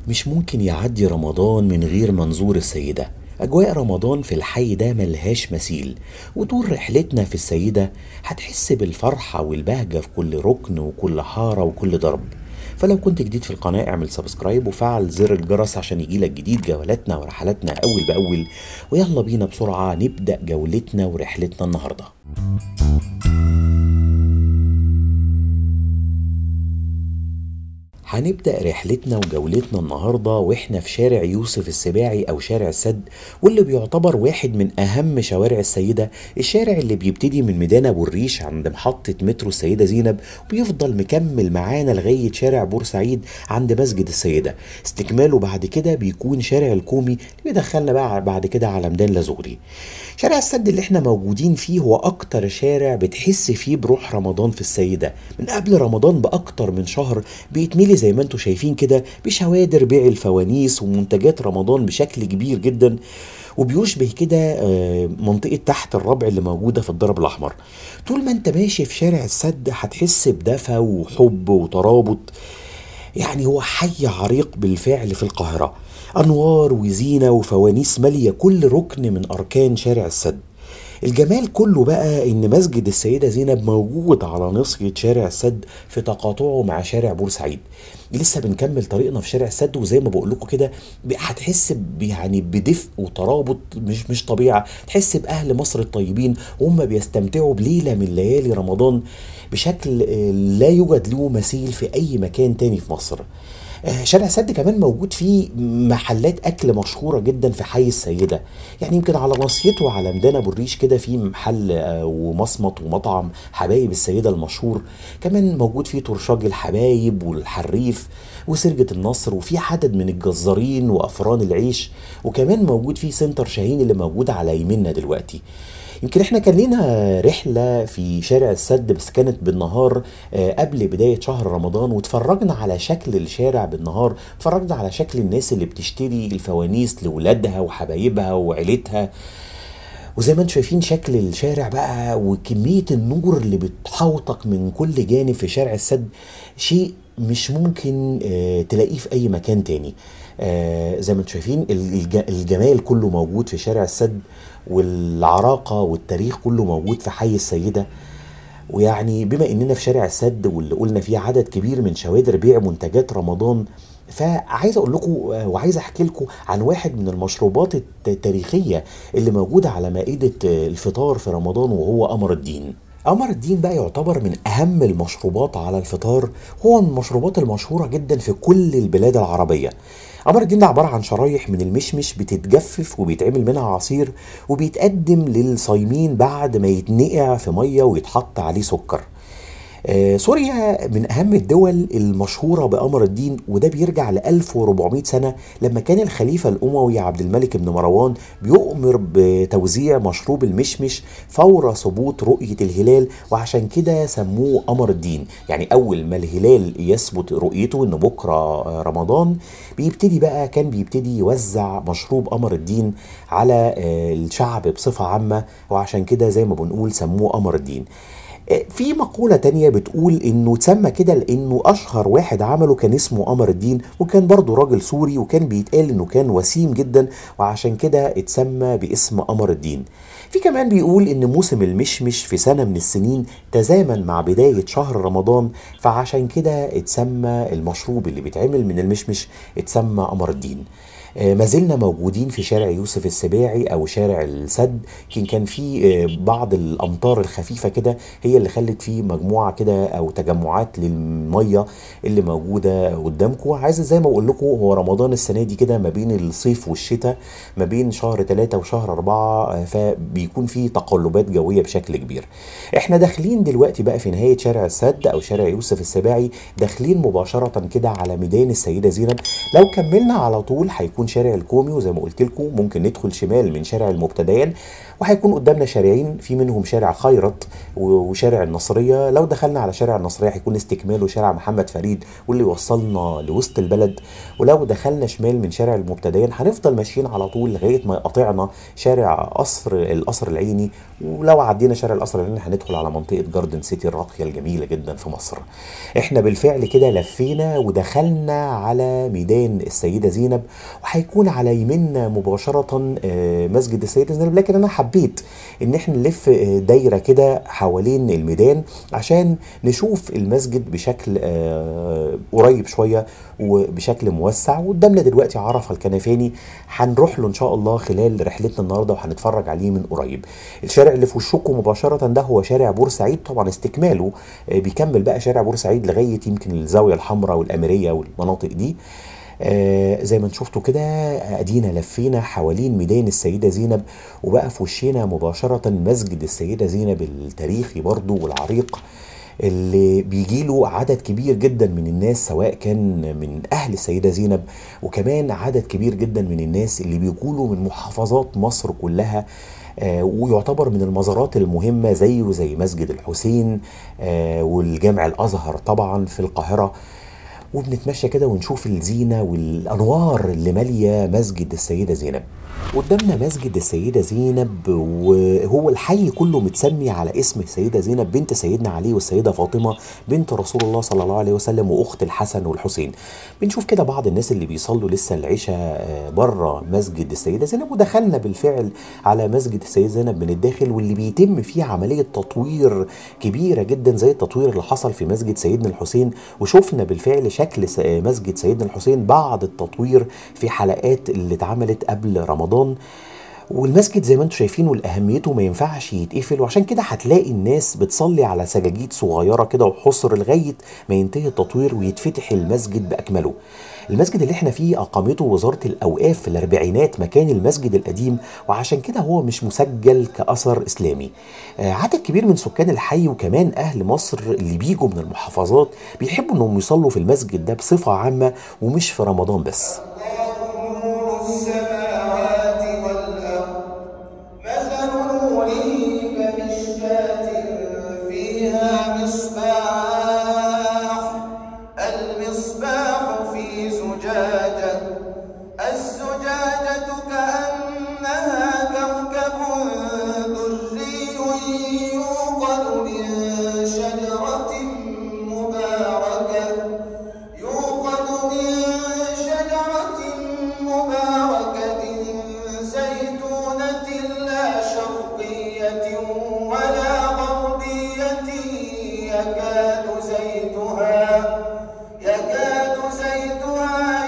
مش ممكن يعدي رمضان من غير منظور السيدة أجواء رمضان في الحي ده ملهاش مثيل وطول رحلتنا في السيدة هتحس بالفرحة والبهجة في كل ركن وكل حارة وكل ضرب فلو كنت جديد في القناة اعمل سبسكرايب وفعل زر الجرس عشان يجيلك جديد جولاتنا ورحلاتنا أول بأول ويلا بينا بسرعة نبدأ جولتنا ورحلتنا النهاردة هنبدأ رحلتنا وجولتنا النهاردة واحنا في شارع يوسف السباعي أو شارع السد واللي بيعتبر واحد من أهم شوارع السيدة الشارع اللي بيبتدي من ميدان أبو الريش عند محطة مترو السيدة زينب وبيفضل مكمل معانا لغاية شارع بورسعيد عند مسجد السيدة استكماله بعد كده بيكون شارع الكومي اللي بيدخلنا بقى بعد كده على ميدان لازوري شارع السد اللي احنا موجودين فيه هو أكتر شارع بتحس فيه بروح رمضان في السيدة من قبل رمضان بأكتر من شهر بيتملي زي ما انتم شايفين كده بشوادر بيع الفوانيس ومنتجات رمضان بشكل كبير جدا وبيشبه كده آه، منطقة تحت الربع اللي موجودة في الضرب الأحمر طول ما انت ماشي في شارع السد هتحس بدفى وحب وترابط يعني هو حي عريق بالفعل في القاهرة أنوار وزينة وفوانيس مالية كل ركن من أركان شارع السد الجمال كله بقى ان مسجد السيدة زينب موجود على نصية شارع السد في تقاطعه مع شارع بورسعيد لسه بنكمل طريقنا في شارع السد وزي ما بقول لكم كده ب- هتحس ب- يعني بدفء وترابط مش مش طبيعه تحس باهل مصر الطيبين وهم بيستمتعوا بليله من ليالي رمضان بشكل آه، لا يوجد له مثيل في اي مكان تاني في مصر آه، شارع سد كمان موجود فيه محلات اكل مشهوره جدا في حي السيده يعني يمكن على ناصيته على ميدان ابو الريش كده في محل آه، ومصمت ومطعم حبايب السيده المشهور كمان موجود فيه ترشاج الحبايب والحريف وسرجة النصر وفي عدد من الجزارين وافران العيش وكمان موجود فيه سنتر شاهين اللي موجود على يميننا دلوقتي يمكن احنا كان لينا رحلة في شارع السد بس كانت بالنهار آه، قبل بداية شهر رمضان واتفرجنا على شكل الشارع بالنهار اتفرجنا على شكل الناس اللي بتشتري الفوانيس لولادها وحبايبها وعيلتها وزي ما انتم شايفين شكل الشارع بقى وكمية النور اللي بتحوطك من كل جانب في شارع السد شيء مش ممكن آه، تلاقيه في أي مكان تاني آه، زي ما انتم شايفين الج- الجمال كله موجود في شارع السد والعراقة والتاريخ كله موجود في حي السيدة ويعني بما اننا في شارع السد واللي قلنا فيه عدد كبير من شوادر بيع منتجات رمضان فعايز اقول لكم آه، وعايز احكي لكم عن واحد من المشروبات الت- التاريخيه اللي موجوده على مائده آه، الفطار في رمضان وهو قمر الدين قمر الدين بقى يعتبر من اهم المشروبات على الفطار هو من المشروبات المشهوره جدا في كل البلاد العربيه قمر الدين ده عباره عن شرايح من المشمش بتتجفف وبيتعمل منها عصير وبيتقدم للصايمين بعد ما يتنقع في ميه ويتحط عليه سكر آه، سوريا من أهم الدول المشهورة بقمر الدين وده بيرجع ل 1400 سنة لما كان الخليفة الأموي عبد الملك بن مروان بيؤمر بتوزيع مشروب المشمش فور ثبوت رؤية الهلال وعشان كده سموه قمر الدين يعني أول ما الهلال يثبت رؤيته إن بكرة آه، رمضان بيبتدي بقى كان بيبتدي يوزع مشروب قمر الدين على آه، الشعب بصفة عامة وعشان كده زي ما بنقول سموه قمر الدين في مقولة تانية بتقول انه اتسمى كده لانه اشهر واحد عمله كان اسمه قمر الدين وكان برضه راجل سوري وكان بيتقال انه كان وسيم جدا وعشان كده اتسمى باسم قمر الدين في كمان بيقول ان موسم المشمش في سنة من السنين تزامن مع بداية شهر رمضان فعشان كده اتسمى المشروب اللي بيتعمل من المشمش اتسمى قمر الدين آه، ما زلنا موجودين في شارع يوسف السباعي او شارع السد يمكن كان في آه، بعض الامطار الخفيفه كده هي اللي خلت فيه مجموعه كده او تجمعات للميه اللي موجوده قدامكم عايز زي ما بقول لكم هو رمضان السنه دي كده ما بين الصيف والشتاء ما بين شهر ثلاثة وشهر أربعة آه، فبيكون في تقلبات جويه بشكل كبير احنا داخلين دلوقتي بقى في نهايه شارع السد او شارع يوسف السباعي داخلين مباشره كده على ميدان السيده زينب لو كملنا على طول هيكون شارع الكومي وزي ما قلت لكم ممكن ندخل شمال من شارع المبتديان وهيكون قدامنا شارعين في منهم شارع خيرت و- وشارع النصريه لو دخلنا على شارع النصريه هيكون استكماله شارع محمد فريد واللي يوصلنا لوسط البلد ولو دخلنا شمال من شارع المبتديان هنفضل ماشيين على طول لغايه ما يقاطعنا شارع قصر القصر العيني ولو عدينا شارع القصر العيني هندخل على منطقه جاردن سيتي الراقيه الجميله جدا في مصر احنا بالفعل كده لفينا ودخلنا على ميدان السيده زينب وهيكون على يميننا مباشره آه، مسجد السيده زينب لكن انا حبيت ان احنا نلف آه، دايره كده حوالين الميدان عشان نشوف المسجد بشكل آه، قريب شويه وبشكل موسع وقدامنا دلوقتي عرفه الكنفاني هنروح له ان شاء الله خلال رحلتنا النهارده وهنتفرج عليه من قريب الشارع اللي في وشكم مباشره ده هو شارع بورسعيد طبعا استكماله آه، بيكمل بقى شارع بورسعيد لغايه يمكن الزاويه الحمراء والاميريه والمناطق دي آه زي ما انتم شفتوا كده ادينا لفينا حوالين ميدان السيده زينب وبقى في وشنا مباشره مسجد السيده زينب التاريخي برضو والعريق اللي بيجي له عدد كبير جدا من الناس سواء كان من اهل السيده زينب وكمان عدد كبير جدا من الناس اللي بيجوا من محافظات مصر كلها آه، ويعتبر من المزارات المهمه زيه زي مسجد الحسين آه، والجامع الازهر طبعا في القاهره وبنتمشى كده ونشوف الزينة والأنوار اللي مالية مسجد السيدة زينب قدامنا مسجد السيدة زينب وهو الحي كله متسمي على اسم السيدة زينب بنت سيدنا علي والسيدة فاطمة بنت رسول الله صلى الله عليه وسلم وأخت الحسن والحسين بنشوف كده بعض الناس اللي بيصلوا لسه العشاء بره مسجد السيدة زينب ودخلنا بالفعل على مسجد السيدة زينب من الداخل واللي بيتم فيه عملية تطوير كبيرة جدا زي التطوير اللي حصل في مسجد سيدنا الحسين وشفنا بالفعل شكل س- مسجد سيدنا الحسين بعد التطوير في حلقات اللي اتعملت قبل رمضان والمسجد زي ما انتم شايفين والاهميته ما ينفعش يتقفل وعشان كده هتلاقي الناس بتصلي على سجاجيد صغيره كده وحصر لغايه ما ينتهي التطوير ويتفتح المسجد باكمله المسجد اللي احنا فيه اقامته وزاره الاوقاف في الاربعينات مكان المسجد القديم وعشان كده هو مش مسجل كاثر اسلامي آه، عدد كبير من سكان الحي وكمان اهل مصر اللي بيجوا من المحافظات بيحبوا انهم يصلوا في المسجد ده بصفه عامه ومش في رمضان بس نور السماوات والأرض مثل نوره كمشكاة فيها مصباح المصباح في زجاجة الزجاجة كأنها كوكب دري يوقد من شجرة مباركة يوقد من شجرة مباركة زيتونة لا شرقية ولا غربية يكاد زيتها يكاد زيتها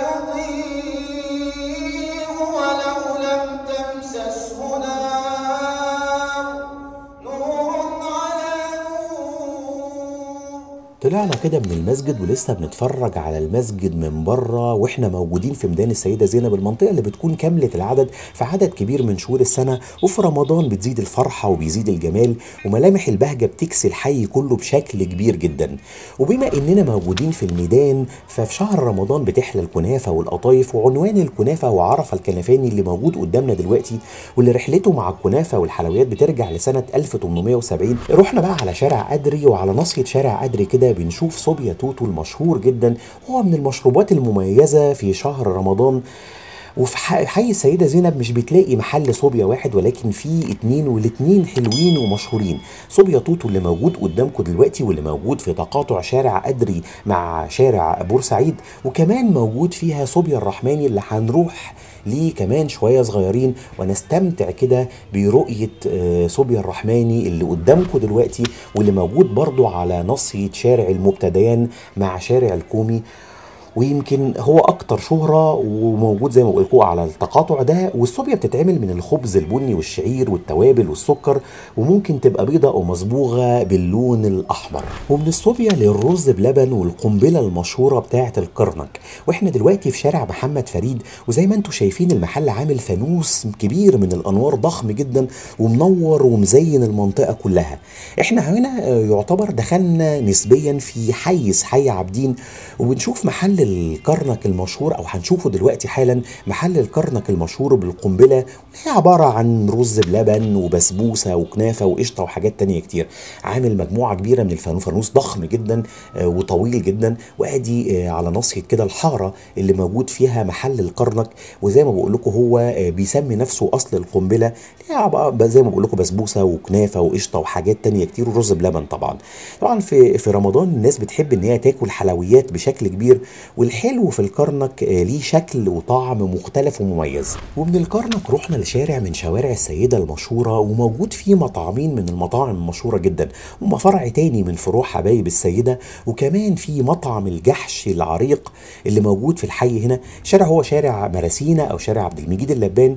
يضيء ولو لم تمسسه نار نور على نور طلعنا كده من المسجد ولسه بنتفرج على المسجد من بره واحنا موجودين في ميدان السيده زينب المنطقه اللي بتكون كامله العدد في عدد كبير من شهور السنه وفي رمضان بتزيد الفرحه وبيزيد الجمال وملامح البهجه بتكسي الحي كله بشكل كبير جدا وبما اننا موجودين في الميدان ففي شهر رمضان بتحلى الكنافه والقطايف وعنوان الكنافه هو عرفه الكنفاني اللي موجود قدامنا دلوقتي واللي رحلته مع الكنافه والحلويات بترجع لسنه 1870 رحنا بقى على شارع أدري وعلى ناصية شارع أدري كده بنشوف صوبيا توتو المشهور جدا هو من المشروبات المميزة في شهر رمضان وفي ح- حي السيدة زينب مش بتلاقي محل صوبيا واحد ولكن في اتنين والاتنين حلوين ومشهورين صوبيا توتو اللي موجود قدامكم دلوقتي واللي موجود في تقاطع شارع أدري مع شارع بورسعيد وكمان موجود فيها صوبيا الرحماني اللي هنروح ليه كمان شوية صغيرين ونستمتع كده برؤية آه، صوبيا الرحماني اللي قدامكم دلوقتي واللي موجود برضو على ناصية شارع المبتديان مع شارع الكومي ويمكن هو اكتر شهرة وموجود زي ما بقول لكم على التقاطع ده والصوبيا بتتعمل من الخبز البني والشعير والتوابل والسكر وممكن تبقى بيضة او مصبوغة باللون الاحمر ومن الصوبيا للرز بلبن والقنبلة المشهورة بتاعة الكرنك واحنا دلوقتي في شارع محمد فريد وزي ما انتم شايفين المحل عامل فانوس كبير من الانوار ضخم جدا ومنور ومزين المنطقة كلها احنا هنا آه، يعتبر دخلنا نسبيا في حيز حي عابدين وبنشوف محل محل الكرنك المشهور او هنشوفه دلوقتي حالا محل الكرنك المشهور بالقنبله هي عباره عن رز بلبن وبسبوسه وكنافه وقشطه وحاجات تانية كتير عامل مجموعه كبيره من الفانوس فانوس ضخم جدا آه، وطويل جدا وادي آه، على ناصيه كده الحاره اللي موجود فيها محل الكرنك وزي ما بقول لكم هو آه، بيسمي نفسه اصل القنبله ليها بقى زي ما بقول لكم بسبوسه وكنافه وقشطه وحاجات تانية كتير ورز بلبن طبعا طبعا في في رمضان الناس بتحب ان هي تاكل حلويات بشكل كبير والحلو في الكرنك آه، ليه شكل وطعم مختلف ومميز ومن الكرنك رحنا لشارع من شوارع السيده المشهوره وموجود فيه مطعمين من المطاعم المشهوره جدا هما فرع تاني من فروع حبايب السيده وكمان في مطعم الجحش العريق اللي موجود في الحي هنا شارع هو شارع مراسينا او شارع عبد المجيد اللبان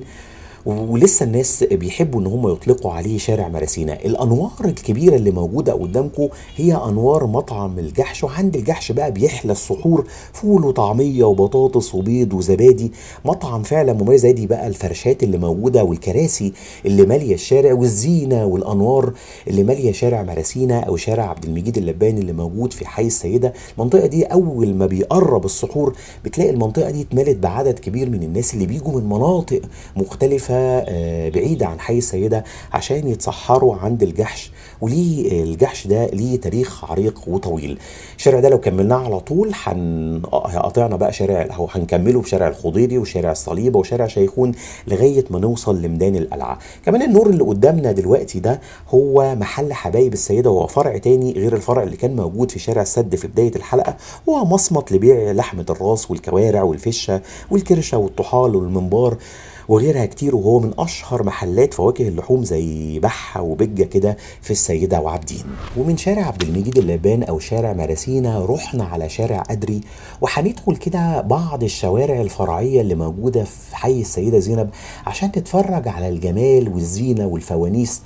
ولسه الناس بيحبوا ان هم يطلقوا عليه شارع مراسينا الانوار الكبيره اللي موجوده قدامكم هي انوار مطعم الجحش وعند الجحش بقى بيحلى السحور فول وطعميه وبطاطس وبيض وزبادي مطعم فعلا مميز ادي بقى الفرشات اللي موجوده والكراسي اللي ماليه الشارع والزينه والانوار اللي ماليه شارع مراسينا او شارع عبد المجيد اللباني اللي موجود في حي السيده المنطقه دي اول ما بيقرب السحور بتلاقي المنطقه دي اتملت بعدد كبير من الناس اللي بيجوا من مناطق مختلفه آه، بعيده عن حي السيده عشان يتسحروا عند الجحش وليه الجحش ده ليه تاريخ عريق وطويل الشارع ده لو كملناه على طول هن- هيقطعنا بقى شارع او هنكمله بشارع الخضيري وشارع الصليبه وشارع شيخون لغايه ما نوصل لميدان القلعه كمان النور اللي قدامنا دلوقتي ده هو محل حبايب السيده وهو فرع تاني غير الفرع اللي كان موجود في شارع السد في بدايه الحلقه هو مصمت لبيع لحمه الراس والكوارع والفشه والكرشه والطحال والمنبار وغيرها كتير وهو من اشهر محلات فواكه اللحوم زي بحه وبجه كده في السيده وعابدين ومن شارع عبد المجيد اللبان او شارع مراسينا رحنا على شارع ادري وهندخل كده بعض الشوارع الفرعيه اللي موجوده في حي السيده زينب عشان تتفرج على الجمال والزينه والفوانيس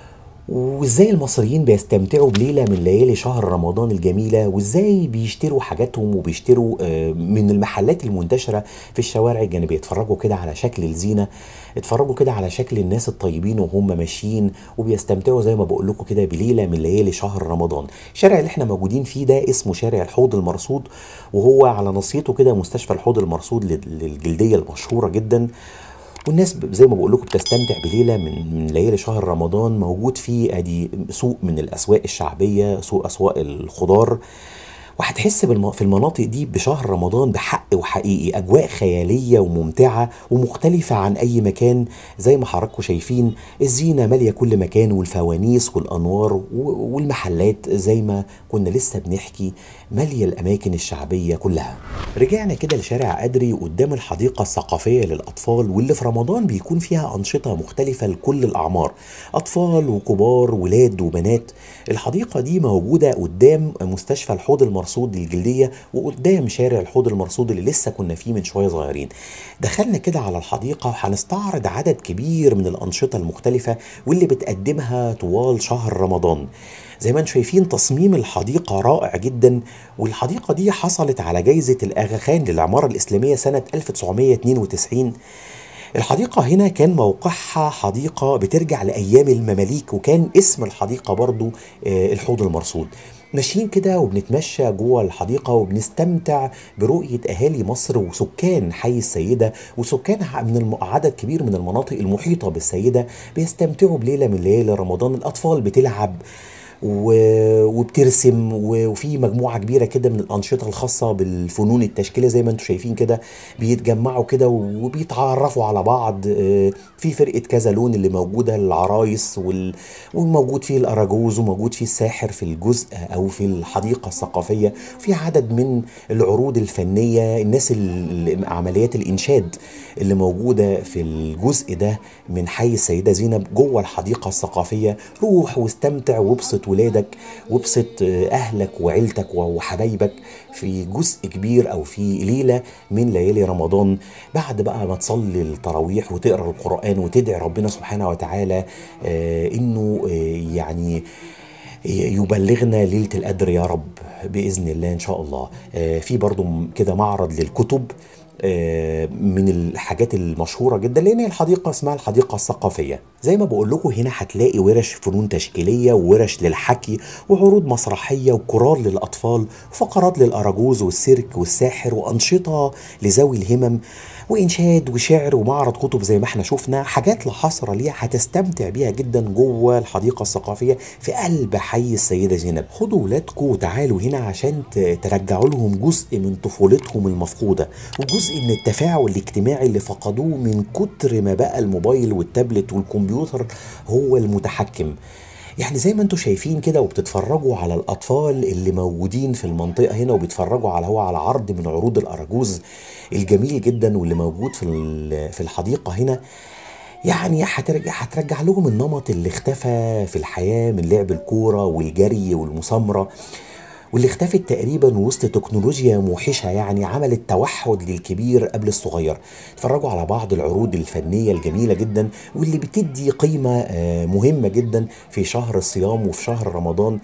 وازاي المصريين بيستمتعوا بليله من ليالي شهر رمضان الجميله وازاي بيشتروا حاجاتهم وبيشتروا آه، من المحلات المنتشره في الشوارع الجانبيه اتفرجوا كده على شكل الزينه اتفرجوا كده على شكل الناس الطيبين وهم ماشيين وبيستمتعوا زي ما بقول لكم كده بليله من ليالي شهر رمضان الشارع اللي احنا موجودين فيه ده اسمه شارع الحوض المرصود وهو على نصيته كده مستشفى الحوض المرصود لل- للجلديه المشهوره جدا والناس ب- زي ما بقول لكم بتستمتع بليله من من ليالي شهر رمضان موجود فيه ادي سوق من الاسواق الشعبيه سوق اسواق الخضار وهتحس بالم- في المناطق دي بشهر رمضان بحق وحقيقي اجواء خياليه وممتعه ومختلفه عن اي مكان زي ما حضراتكم شايفين الزينه ماليه كل مكان والفوانيس والانوار و- والمحلات زي ما كنا لسه بنحكي ماليه الاماكن الشعبيه كلها رجعنا كده لشارع أدري قدام الحديقة الثقافية للأطفال واللي في رمضان بيكون فيها أنشطة مختلفة لكل الأعمار أطفال وكبار ولاد وبنات الحديقة دي موجودة قدام مستشفى الحوض المرصود للجلدية وقدام شارع الحوض المرصود اللي لسه كنا فيه من شوية صغيرين دخلنا كده على الحديقة وهنستعرض عدد كبير من الأنشطة المختلفة واللي بتقدمها طوال شهر رمضان زي ما انتم شايفين تصميم الحديقة رائع جدا والحديقة دي حصلت على جائزة الآغا خان للعمارة الإسلامية سنة 1992 الحديقة هنا كان موقعها حديقة بترجع لأيام المماليك وكان اسم الحديقة برضو آه، الحوض المرصود ماشيين كده وبنتمشى جوه الحديقة وبنستمتع برؤية أهالي مصر وسكان حي السيدة وسكان ع- من الم- عدد كبير من المناطق المحيطة بالسيدة بيستمتعوا بليلة من ليالي رمضان الأطفال بتلعب و- وبترسم و- وفي مجموعه كبيره كده من الانشطه الخاصه بالفنون التشكيليه زي ما انتم شايفين كده بيتجمعوا كده وبيتعرفوا على بعض آه، في فرقه كذا لون اللي موجوده العرايس وال- وموجود فيه الاراجوز وموجود فيه الساحر في الجزء او في الحديقه الثقافيه في عدد من العروض الفنيه الناس ال- عمليات الانشاد اللي موجوده في الجزء ده من حي السيده زينب جوه الحديقه الثقافيه روح واستمتع وابسط ولادك وابسط آه، اهلك وعيلتك وحبايبك في جزء كبير او في ليله من ليالي رمضان بعد بقى ما تصلي التراويح وتقرا القران وتدعي ربنا سبحانه وتعالى آه، انه آه، يعني يبلغنا ليلة القدر يا رب بإذن الله إن شاء الله آه، في برضو م- كده معرض للكتب آه، من الحاجات المشهورة جدا لأن هي الحديقة اسمها الحديقة الثقافية زي زي ما بقول لكم هنا هتلاقي ورش فنون تشكيليه وورش للحكي وعروض مسرحيه وكورال للاطفال وفقرات للاراجوز والسيرك والساحر وانشطه لذوي الهمم وانشاد وشعر ومعرض كتب زي ما احنا شفنا حاجات لا حصر ليها هتستمتع بيها جدا جوه الحديقه الثقافيه في قلب حي السيده زينب خدوا ولادكم وتعالوا هنا عشان ت- ترجعوا لهم جزء من طفولتهم المفقوده وجزء من التفاعل الاجتماعي اللي فقدوه من كتر ما بقى الموبايل والتابلت والكمبيوتر هو المتحكم يعني زي ما انتم شايفين كده وبتتفرجوا على الاطفال اللي موجودين في المنطقه هنا وبيتفرجوا على هو على عرض من عروض الاراجوز الجميل جدا واللي موجود في ال- في الحديقه هنا يعني هترجع هترجع لهم النمط اللي اختفى في الحياه من لعب الكوره والجري والمسامره واللي اختفت تقريبا وسط تكنولوجيا موحشة يعني عملت توحد للكبير قبل الصغير اتفرجوا على بعض العروض الفنية الجميلة جدا واللي بتدي قيمة آه، مهمة جدا في شهر الصيام وفي شهر رمضان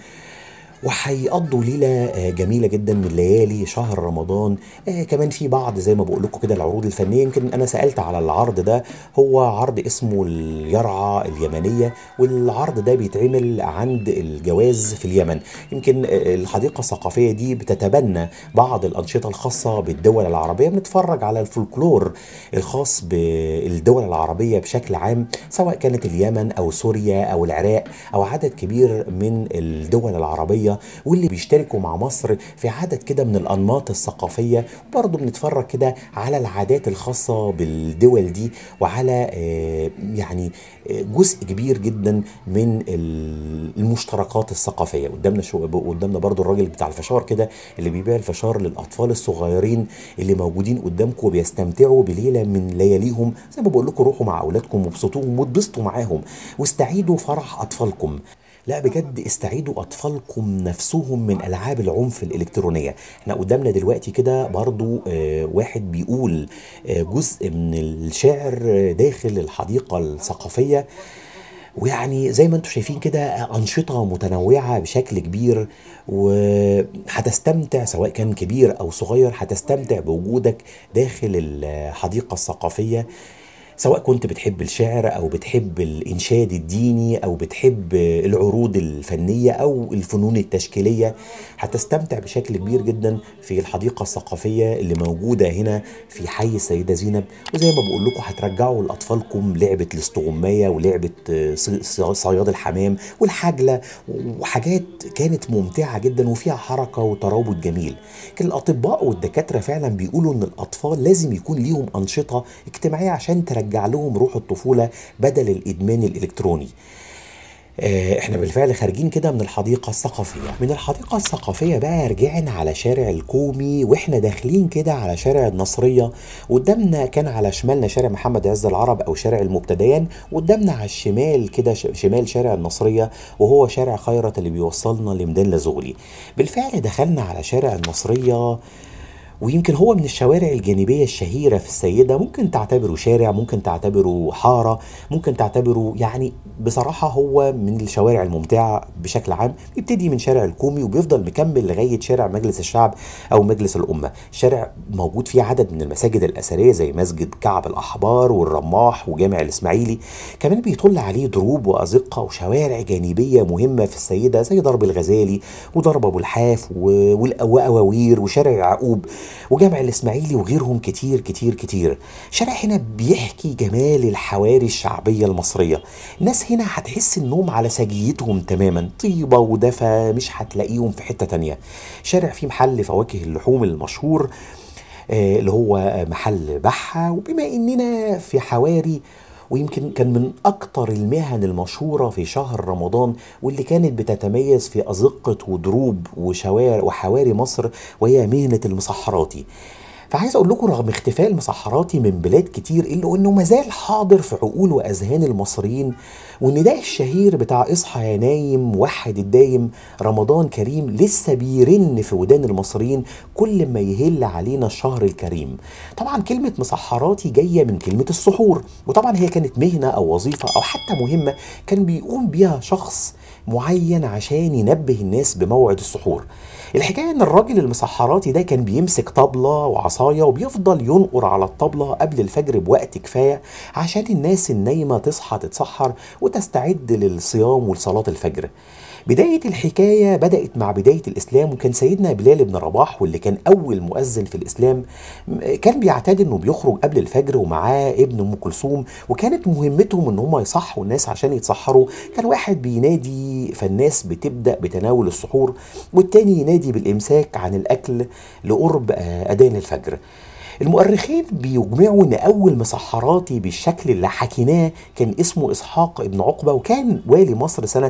وهيقضوا ليله آه، جميله جدا من ليالي شهر رمضان آه كمان في بعض زي ما بقول لكم كده العروض الفنيه يمكن انا سالت على العرض ده هو عرض اسمه اليرعى اليمنيه والعرض ده بيتعمل عند الجواز في اليمن يمكن آه، الحديقه الثقافيه دي بتتبنى بعض الانشطه الخاصه بالدول العربيه بنتفرج على الفولكلور الخاص بالدول العربيه بشكل عام سواء كانت اليمن او سوريا او العراق او عدد كبير من الدول العربيه واللي بيشتركوا مع مصر في عدد كده من الانماط الثقافيه وبرضه بنتفرج كده على العادات الخاصه بالدول دي وعلى آه، يعني آه، جزء كبير جدا من ال- المشتركات الثقافيه قدامنا شو قدامنا برضه الراجل بتاع الفشار كده اللي بيبيع الفشار للاطفال الصغيرين اللي موجودين قدامكم وبيستمتعوا بليله من لياليهم زي ما بقول لكم روحوا مع اولادكم وابسطوهم واتبسطوا معاهم واستعيدوا فرح اطفالكم لا بجد استعيدوا اطفالكم نفسهم من العاب العنف الالكترونيه احنا قدامنا دلوقتي كده برضو آه واحد بيقول آه جزء من الشعر آه، داخل الحديقه الثقافيه ويعني زي ما انتم شايفين كده أنشطة متنوعة بشكل كبير وهتستمتع سواء كان كبير أو صغير هتستمتع بوجودك داخل الحديقة الثقافية سواء كنت بتحب الشعر او بتحب الانشاد الديني او بتحب العروض الفنيه او الفنون التشكيليه هتستمتع بشكل كبير جدا في الحديقه الثقافيه اللي موجوده هنا في حي السيده زينب وزي ما بقول لكم هترجعوا لاطفالكم لعبه الاستغمايه ولعبه صي- صي- صياد الحمام والحجله وحاجات كانت ممتعه جدا وفيها حركه وترابط جميل كان الاطباء والدكاتره فعلا بيقولوا ان الاطفال لازم يكون ليهم انشطه اجتماعيه عشان ترجع لهم روح الطفوله بدل الادمان الالكتروني آه، احنا بالفعل خارجين كده من الحديقة الثقافية من الحديقة الثقافية بقى رجعنا على شارع الكومي واحنا داخلين كده على شارع النصرية قدامنا كان على شمالنا شارع محمد عز العرب او شارع المبتديان قدامنا على الشمال كده ش- شمال شارع النصرية وهو شارع خيرت اللي بيوصلنا لميدان لازغلي بالفعل دخلنا على شارع النصرية ويمكن هو من الشوارع الجانبية الشهيرة في السيدة ممكن تعتبره شارع ممكن تعتبره حارة ممكن تعتبره يعني بصراحة هو من الشوارع الممتعة بشكل عام بيبتدي من شارع الكومي وبيفضل مكمل لغاية شارع مجلس الشعب أو مجلس الأمة شارع موجود فيه عدد من المساجد الأثرية زي مسجد كعب الأحبار والرماح وجامع الإسماعيلي كمان بيطل عليه دروب وأزقة وشوارع جانبية مهمة في السيدة زي ضرب الغزالي وضرب أبو الحاف و- والأ- وأواوير وشارع يعقوب وجامع الإسماعيلي وغيرهم كتير كتير كتير شارع هنا بيحكي جمال الحواري الشعبية المصرية الناس هنا هتحس انهم على سجيتهم تماما طيبة ودفى مش هتلاقيهم في حتة تانية شارع فيه محل فواكه اللحوم المشهور آه، اللي هو محل بحة وبما اننا في حواري ويمكن كان من أكتر المهن المشهورة في شهر رمضان واللي كانت بتتميز في أزقة ودروب وشوارع وحواري مصر وهي مهنة المسحراتي فعايز اقول لكم رغم اختفاء المسحراتي من بلاد كتير الا انه مازال حاضر في عقول واذهان المصريين والنداء الشهير بتاع اصحى يا نايم وحد الدايم رمضان كريم لسه بيرن في ودان المصريين كل ما يهل علينا الشهر الكريم طبعا كلمة مسحراتي جاية من كلمة السحور وطبعا هي كانت مهنة او وظيفة او حتى مهمة كان بيقوم بيها شخص معين عشان ينبه الناس بموعد السحور الحكايه ان الراجل المسحراتي ده كان بيمسك طبله وعصا بعصاية وبيفضل ينقر على الطبلة قبل الفجر بوقت كفاية عشان الناس النايمة تصحى تتسحر وتستعد للصيام ولصلاة الفجر بداية الحكاية بدأت مع بداية الإسلام وكان سيدنا بلال بن رباح واللي كان أول مؤذن في الإسلام م- كان بيعتاد إنه بيخرج قبل الفجر ومعاه ابن أم كلثوم وكانت مهمتهم إن هم يصحوا الناس عشان يتسحروا كان واحد بينادي فالناس بتبدأ بتناول السحور والتاني ينادي بالإمساك عن الأكل لقرب آه، أذان الفجر المؤرخين بيجمعوا ان اول مسحراتي بالشكل اللي حكيناه كان اسمه اسحاق ابن عقبه وكان والي مصر سنه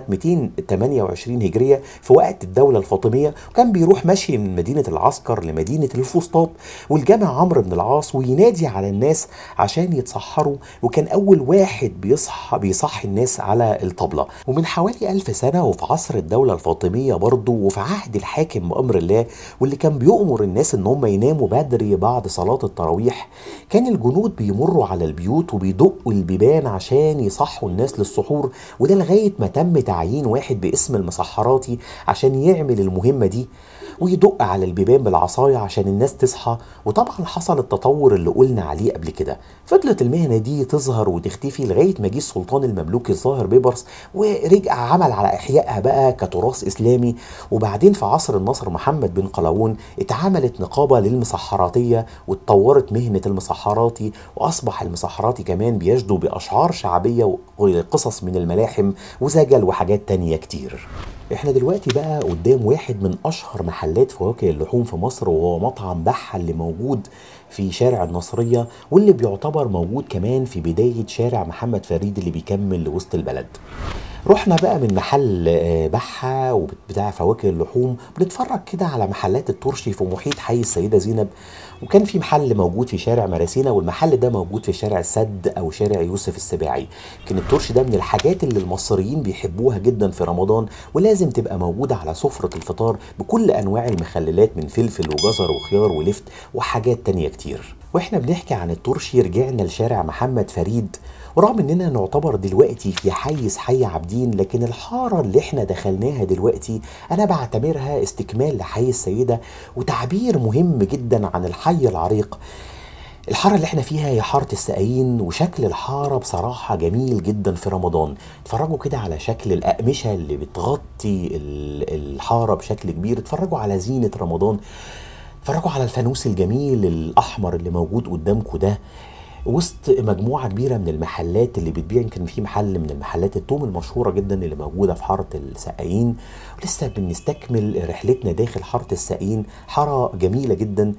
228 هجريه في وقت الدوله الفاطميه وكان بيروح مشي من مدينه العسكر لمدينه الفسطاط والجامع عمرو بن العاص وينادي على الناس عشان يتسحروا وكان اول واحد بيصحى بيصحي الناس على الطبله ومن حوالي ألف سنه وفي عصر الدوله الفاطميه برضه وفي عهد الحاكم بامر الله واللي كان بيؤمر الناس ان هم يناموا بدري بعد صلاه التراويح كان الجنود بيمروا على البيوت وبيدقوا البيبان عشان يصحوا الناس للسحور وده لغايه ما تم تعيين واحد باسم المسحراتي عشان يعمل المهمه دي ويدق على البيبان بالعصاية عشان الناس تصحى وطبعا حصل التطور اللي قلنا عليه قبل كده فضلت المهنة دي تظهر وتختفي لغاية ما جه السلطان المملوكي الظاهر بيبرس ورجع عمل على إحيائها بقى كتراث إسلامي وبعدين في عصر النصر محمد بن قلاوون اتعملت نقابة للمسحراتية واتطورت مهنة المسحراتي وأصبح المسحراتي كمان بيجدوا بأشعار شعبية وقصص من الملاحم وزجل وحاجات تانية كتير احنا دلوقتي بقى قدام واحد من اشهر محلات فواكه اللحوم في مصر وهو مطعم بحة اللي موجود في شارع النصرية واللي بيعتبر موجود كمان في بداية شارع محمد فريد اللي بيكمل لوسط البلد رحنا بقى من محل آه، بحة وبتاع فواكه اللحوم بنتفرج كده على محلات الترشي في محيط حي السيدة زينب وكان في محل موجود في شارع مراسينا والمحل ده موجود في شارع السد او شارع يوسف السباعي كان الترشي ده من الحاجات اللي المصريين بيحبوها جدا في رمضان ولازم تبقى موجودة على سفرة الفطار بكل انواع المخللات من فلفل وجزر وخيار ولفت وحاجات تانية كتير واحنا بنحكي عن الترشي رجعنا لشارع محمد فريد ورغم اننا نعتبر دلوقتي في حيز حي عابدين لكن الحاره اللي احنا دخلناها دلوقتي انا بعتبرها استكمال لحي السيده وتعبير مهم جدا عن الحي العريق الحاره اللي احنا فيها هي حاره السقايين وشكل الحاره بصراحه جميل جدا في رمضان اتفرجوا كده على شكل الاقمشه اللي بتغطي ال- الحاره بشكل كبير اتفرجوا على زينه رمضان اتفرجوا على الفانوس الجميل الاحمر اللي موجود قدامكم ده وسط مجموعه كبيره من المحلات اللي بتبيع يمكن في محل من المحلات التوم المشهوره جدا اللي موجوده في حاره السقايين ولسه بنستكمل رحلتنا داخل حاره السقايين حاره جميله جدا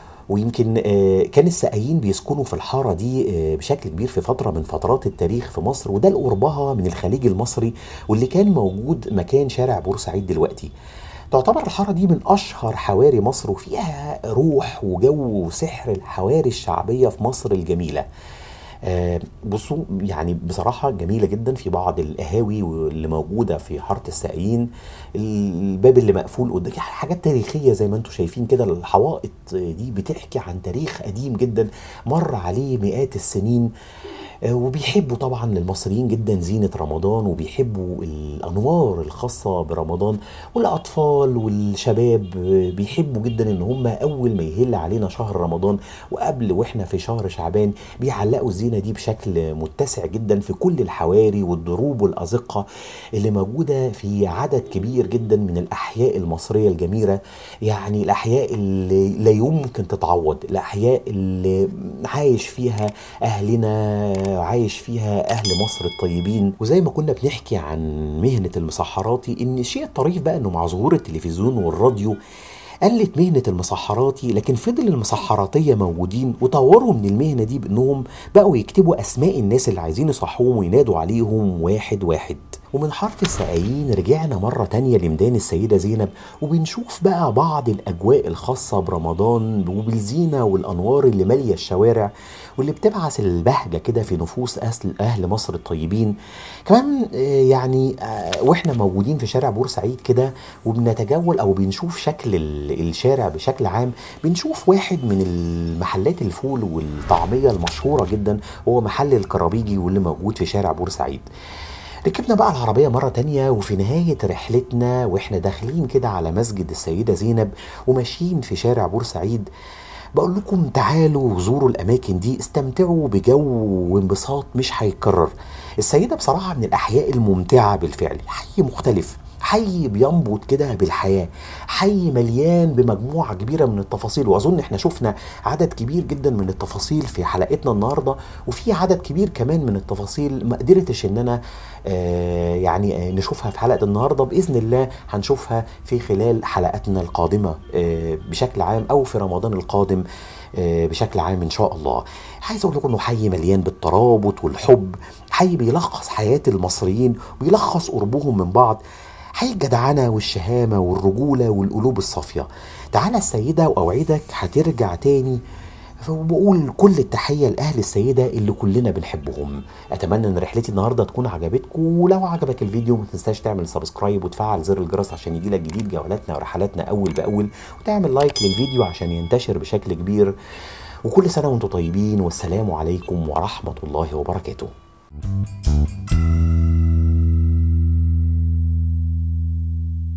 ويمكن آه، كان السقايين بيسكنوا في الحاره دي آه، بشكل كبير في فتره من فترات التاريخ في مصر وده لقربها من الخليج المصري واللي كان موجود مكان شارع بورسعيد دلوقتي تعتبر الحاره دي من اشهر حواري مصر وفيها روح وجو وسحر الحواري الشعبيه في مصر الجميله آه، بصوا يعني بصراحة جميلة جدا في بعض القهاوي اللي موجودة في حارة السقايين الباب اللي مقفول قدام يعني حاجات تاريخية زي ما انتم شايفين كده الحوائط دي بتحكي عن تاريخ قديم جدا مر عليه مئات السنين آه، وبيحبوا طبعا المصريين جدا زينة رمضان وبيحبوا الأنوار الخاصة برمضان والأطفال والشباب آه، بيحبوا جدا إن هم أول ما يهل علينا شهر رمضان وقبل وإحنا في شهر شعبان بيعلقوا الزينة دي بشكل متسع جدا في كل الحواري والدروب والأزقة اللي موجودة في عدد كبير جدا من الأحياء المصرية الجميلة يعني الأحياء اللي لا يمكن تتعوض الأحياء اللي عايش فيها أهلنا عايش فيها أهل مصر الطيبين وزي ما كنا بنحكي عن مهنة المسحراتي إن الشيء الطريف بقى إنه مع ظهور التلفزيون والراديو قلت مهنة المسحراتي لكن فضل المسحراتية موجودين وطوروا من المهنة دي بأنهم بقوا يكتبوا أسماء الناس اللي عايزين يصحوهم وينادوا عليهم واحد واحد ومن حارة السقايين رجعنا مرة تانية لميدان السيدة زينب وبنشوف بقى بعض الأجواء الخاصة برمضان وبالزينة والأنوار اللي مالية الشوارع واللي بتبعث البهجة كده في نفوس أهل, أهل مصر الطيبين كمان آه، يعني آه، وإحنا موجودين في شارع بورسعيد كده وبنتجول أو بنشوف شكل ال- الشارع بشكل عام بنشوف واحد من المحلات الفول والطعمية المشهورة جدا هو محل الكرابيجي واللي موجود في شارع بورسعيد ركبنا بقى العربية مرة تانية وفي نهاية رحلتنا واحنا داخلين كده على مسجد السيدة زينب وماشيين في شارع بورسعيد بقول لكم تعالوا زوروا الاماكن دي استمتعوا بجو وانبساط مش هيتكرر السيده بصراحه من الاحياء الممتعه بالفعل حي مختلف حي بينبض كده بالحياه حي مليان بمجموعه كبيره من التفاصيل واظن احنا شفنا عدد كبير جدا من التفاصيل في حلقتنا النهارده وفي عدد كبير كمان من التفاصيل ما قدرتش ان انا آه يعني آه نشوفها في حلقه النهارده باذن الله هنشوفها في خلال حلقاتنا القادمه آه بشكل عام او في رمضان القادم آه بشكل عام ان شاء الله عايز اقول لكم انه حي مليان بالترابط والحب حي بيلخص حياه المصريين ويلخص قربهم من بعض حي الجدعنة والشهامة والرجولة والقلوب الصافية تعالى السيدة وأوعدك هترجع تاني وبقول كل التحية لأهل السيدة اللي كلنا بنحبهم أتمنى أن رحلتي النهاردة تكون عجبتكم ولو عجبك الفيديو ما تنساش تعمل سبسكرايب وتفعل زر الجرس عشان يجيلك جديد جولاتنا ورحلاتنا أول بأول وتعمل لايك للفيديو عشان ينتشر بشكل كبير وكل سنة وانتم طيبين والسلام عليكم ورحمة الله وبركاته